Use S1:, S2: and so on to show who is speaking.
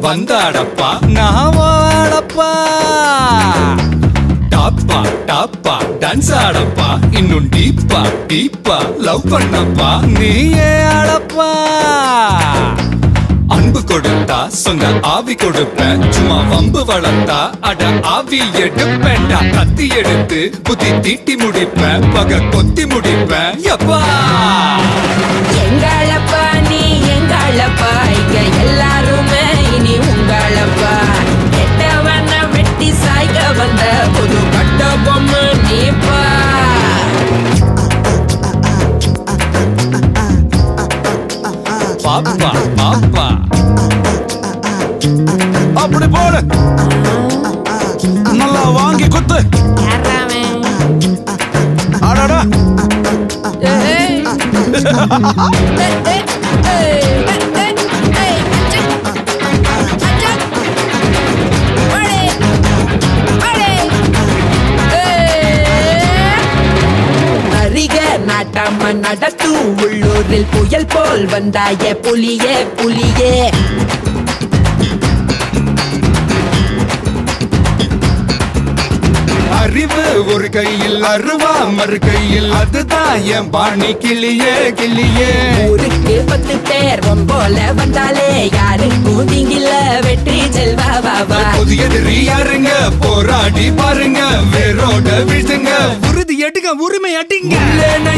S1: வந்தாடப்பா நான் வாடப்பா டாப்பா டாப்பா டான்ஸ் ஆடப்பா இன்னும் டீப்பா டீப்பா லவ் பண்ணப்பா நீயே ஆடப்பா அன்பு கொடுத்தா சொந்த ஆவி கொடுப்பேன் சும்மா வம்பு வளர்த்தா அட ஆவி எடுப்பேன்டா கத்தி எடுத்து புத்தி தீட்டி முடிப்பேன் பக கொத்தி முடிப்பேன் எப்பா
S2: எங்களப்பா நீ எங்களப்பா இங்க எல்லாருமே இனி உங்களப்பா கெட்டவன வெட்டி சாய்க்க வந்த புது கட்ட பொம்மை நீப்பா
S1: பாப்பா பாப்பா
S3: அப்படி போடு நல்லா வாங்கி குத்து
S2: யாராவன்?
S3: அடடா
S2: ஏய். ஏய், ஏய், ஏய், ஏய், ஏய், ஏய், அச்சா. அச்சா. அடே. அடே. ஏய். அரிக நாட்டாம நடத்தும் உள்ளூரில் புயல் போல் வந்தாய புலியே புலியே
S1: அறிவு ஒரு கையில் அருவா மறு கையில் அதுதான் என் பாணி கிளியே கிளியே
S2: ஊருக்கு பத்து பேர் போல வந்தாலே யாருக்கும் நீங்கில வெற்றி செல்வா வாவா
S1: புதிய எதிரி யாருங்க போராடி பாருங்க வேரோட வீழ்த்துங்க உறுதி எடுங்க உரிமை அடிங்க